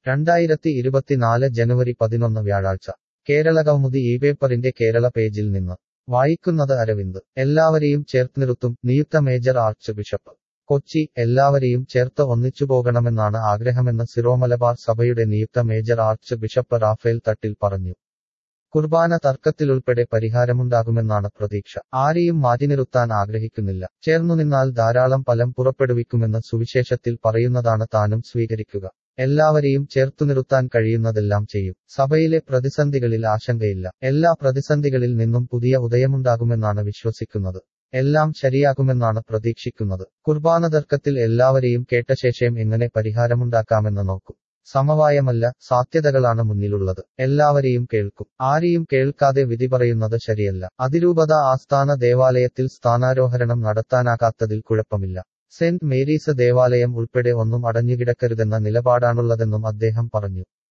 രണ്ടായിരത്തി ഇരുപത്തിനാല് ജനുവരി പതിനൊന്ന് വ്യാഴാഴ്ച കേരള കൗമുദി ഈ പേപ്പറിന്റെ കേരള പേജിൽ നിന്ന് വായിക്കുന്നത് അരവിന്ദ് എല്ലാവരെയും ചേർത്തുനിർത്തും നിയുക്ത മേജർ ആർച്ച് ബിഷപ്പ് കൊച്ചി എല്ലാവരെയും ചേർത്ത് ഒന്നിച്ചുപോകണമെന്നാണ് ആഗ്രഹമെന്ന് സിറോമലബാർ സഭയുടെ നിയുക്ത major archbishop Raphael Thattil പറഞ്ഞു കുർബാന തർക്കത്തിലുൾപ്പെടെ പരിഹാരമുണ്ടാകുമെന്നാണ് പ്രതീക്ഷ ആരെയും മാറ്റിനിർത്താൻ ആഗ്രഹിക്കുന്നില്ല ചേർന്നുനിന്നാൽ ധാരാളം ഫലം പുറപ്പെടുവിക്കുമെന്ന് സുവിശേഷത്തിൽ പറയുന്നതാണ് താനും സ്വീകരിക്കുക എല്ലാവരെയും ചേർത്തുനിർത്താൻ കഴിയുന്നതെല്ലാം ചെയ്യും സഭയിലെ പ്രതിസന്ധികളിൽ ആശങ്കയില്ല എല്ലാ പ്രതിസന്ധികളിൽ നിന്നും പുതിയ ഉദയമുണ്ടാകുമെന്നാണ് വിശ്വസിക്കുന്നത് എല്ലാം ശരിയാകുമെന്നാണ് പ്രതീക്ഷിക്കുന്നത് കുർബാന തർക്കത്തിൽ എല്ലാവരെയും കേട്ട ശേഷം എങ്ങനെ പരിഹാരമുണ്ടാക്കാമെന്ന് നോക്കും സമവായമല്ല സാധ്യതകളാണ് മുന്നിലുള്ളത് എല്ലാവരെയും കേൾക്കും ആരെയും കേൾക്കാതെ വിധി പറയുന്നത് ശരിയല്ല അതിരൂപത ആസ്ഥാന ദേവാലയത്തിൽ സ്ഥാനാരോഹരണം നടത്താനാകാത്തതിൽ കുഴപ്പമില്ല സെന്റ് മേരീസ് ദേവാലയം ഉൾപ്പെടെ ഒന്നും അടഞ്ഞുകിടക്കരുതെന്ന നിലപാടാണുള്ളതെന്നും അദ്ദേഹം പറഞ്ഞു